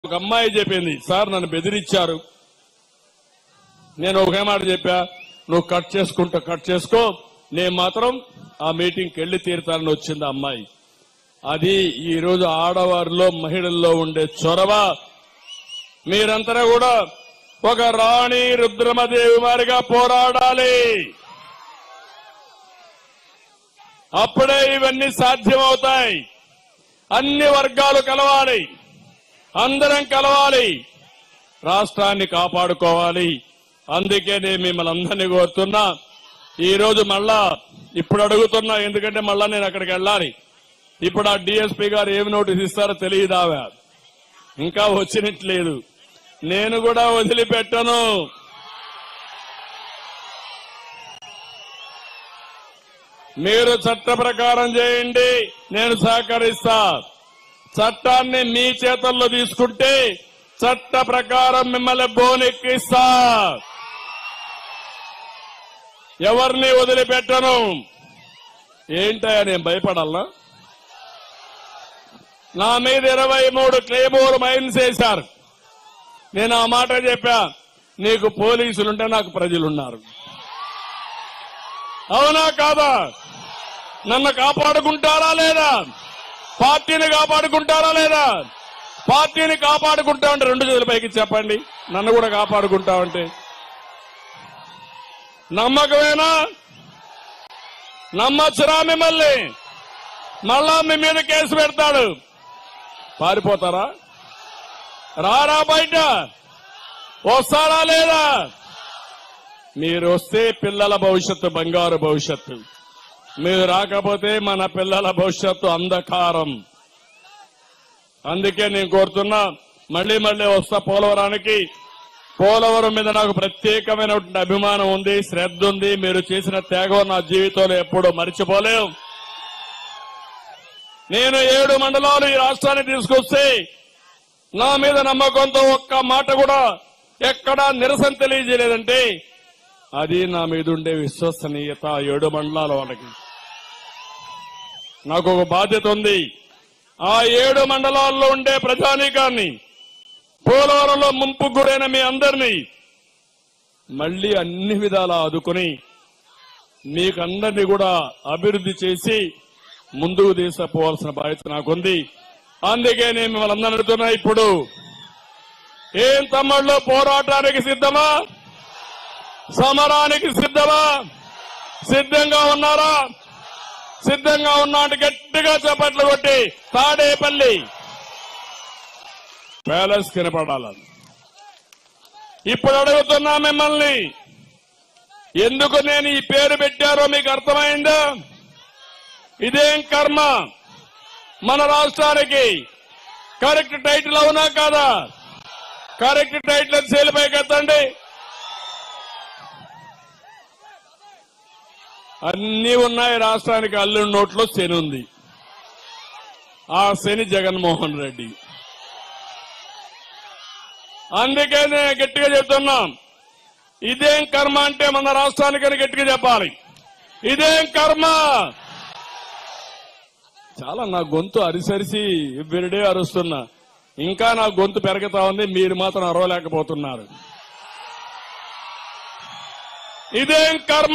ఒక అమ్మాయి చెప్పింది సార్ నన్ను బెదిరించారు నేను ఒకే మాట చెప్పా నువ్వు కట్ చేసుకుంటా కట్ చేసుకో నేను మాత్రం ఆ మీటింగ్కి వెళ్లి తీరుతానని వచ్చింది ఆ అమ్మాయి అది ఈ రోజు ఆడవారిలో మహిళల్లో ఉండే చొరవ మీరంతా కూడా ఒక రాణి రుద్రమదేవి వారిగా పోరాడాలి అప్పుడే ఇవన్నీ సాధ్యమవుతాయి అన్ని వర్గాలు కలవాలి అందరం కలవాలి రాష్ట్రాన్ని కాపాడుకోవాలి అందుకే నేను మిమ్మల్ని అందరినీ కోరుతున్నా ఈ రోజు మళ్ళా ఇప్పుడు అడుగుతున్నా ఎందుకంటే మళ్ళా నేను అక్కడికి వెళ్ళాలి ఇప్పుడు ఆ డిఎస్పీ గారు ఏమి నోటీస్ ఇస్తారో తెలియదావా ఇంకా వచ్చినట్లేదు నేను కూడా వదిలిపెట్టను మీరు చట్ట ప్రకారం చేయండి నేను సహకరిస్తా చట్టాన్ని మీ చేతుల్లో తీసుకుంటే చట్ట ప్రకారం మిమ్మల్ని బోనెక్కిస్తా ఎవరిని వదిలిపెట్టను ఏంటయ్యా నేను భయపడాలనా నా మీద ఇరవై మూడు క్లేమోర్ మైన్స్ వేశారు నేను ఆ మాట చెప్పా నీకు పోలీసులుంటే నాకు ప్రజలున్నారు అవునా కాదా నన్ను కాపాడుకుంటారా లేదా పార్టీని కాపాడుకుంటారా లేదా పార్టీని కాపాడుకుంటా ఉంటే రెండు చేతుల పైకి చెప్పండి నన్ను కూడా కాపాడుకుంటా ఉంటే నమ్మకమేనా నమ్మచ్చురా మిమ్మల్ని మళ్ళా మీ మీద కేసు పెడతాడు పారిపోతారా రారా బయట వస్తారా లేదా మీరు వస్తే పిల్లల భవిష్యత్తు బంగారు భవిష్యత్తు మీరు రాకపోతే మన పిల్లల భవిష్యత్తు అంధకారం అందుకే నేను కోరుతున్నా మళ్ళీ మళ్ళీ వస్తా పోలవరానికి పోలవరం మీద నాకు ప్రత్యేకమైనటువంటి అభిమానం ఉంది శ్రద్ధ ఉంది మీరు చేసిన త్యాగం నా జీవితంలో ఎప్పుడూ మర్చిపోలేం నేను ఏడు మండలాలు ఈ రాష్ట్రాన్ని తీసుకొస్తే నా మీద నమ్మకంతో ఒక్క మాట కూడా ఎక్కడా నిరసన తెలియజేయలేదంటే అది నా మీద ఉండే విశ్వసనీయత ఆ ఏడు మండలాల వాళ్ళకి నాకు ఒక బాధ్యత ఉంది ఆ ఏడు మండలాల్లో ఉండే ప్రజానీకాన్ని పోలవరంలో ముంపు గురైన మీ అందరినీ మళ్ళీ అన్ని విధాలా ఆదుకుని మీకందరినీ కూడా అభివృద్ధి చేసి ముందుకు తీసుకుపోవాల్సిన బాధ్యత నాకుంది అందుకే నేను మిమ్మల్ని అందరూ అడుగుతున్నా ఇప్పుడు ఏం తమ్ముళ్ళు పోరాటానికి సిద్ధమా సమరానికి సిద్ధమా సిద్ధంగా ఉన్నారా సిద్ధంగా ఉన్నా అంటే గట్టిగా చప్పట్లు కొట్టి తాడేపల్లి ప్యాలెస్ కనపడాలని ఇప్పుడు అడుగుతున్నా మిమ్మల్ని ఎందుకు నేను ఈ పేరు పెట్టారో మీకు అర్థమైందా ఇదేం కర్మ మన రాష్ట్రానికి కరెక్ట్ టైటిల్ అవునా కాదా కరెక్ట్ టైటిల్ సేలిపైకి ఎత్తండి అన్ని ఉన్నాయి రాష్ట్రానికి అల్లుడి నోట్లో శని ఉంది ఆ శని జగన్మోహన్ రెడ్డి అందుకే నేను గట్టిగా చెప్తున్నాం ఇదేం కర్మ అంటే మన రాష్ట్రానికని గట్టిగా చెప్పాలి ఇదేం కర్మ చాలా నా గొంతు అరిసరిసి విరిడే అరుస్తున్నా ఇంకా నా గొంతు పెరుగుతా ఉంది మీరు మాత్రం అరవలేకపోతున్నారు ఇదేం కర్మ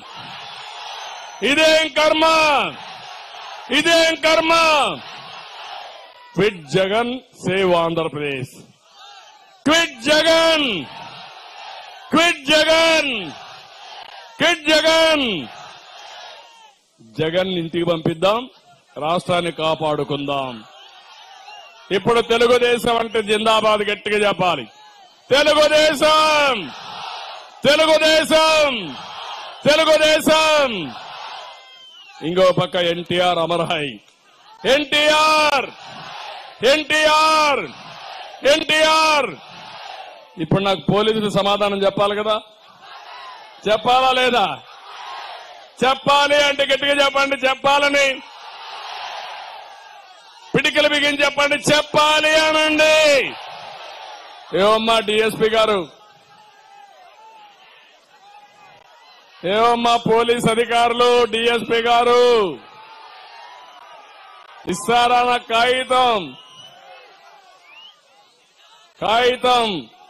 ఇదేం కర్మ ఇదేం కర్మ quit Jagan save Andhra Pradesh quit Jagan quit Jagan quit Jagan Jagan ఇంటికి పంపిద్దాం రాష్ట్రాన్ని కాపాడుకుందాం ఇప్పుడు తెలుగుదేశం అంటే జిందాబాద్ గట్టిగా చెప్పాలి తెలుగుదేశం తెలుగుదేశం తెలుగుదేశం ఇంకో పక్క ఎన్టీఆర్ అమర్హాయ్ ఎన్టీఆర్ ఎన్టీఆర్ ఎన్టీఆర్ ఇప్పుడు నాకు పోలీసులు సమాధానం చెప్పాలి కదా చెప్పాలా లేదా చెప్పాలి అంటే గట్టిగా చెప్పండి చెప్పాలని పిడికలు బిగించి చెప్పండి చెప్పాలి అనండి ఏమమ్మా డిఎస్పీ గారు ఏమమ్మా పోలీస్ అధికారులు డిఎస్పీ గారు ఇస్తారా నా కాగితం కాగితం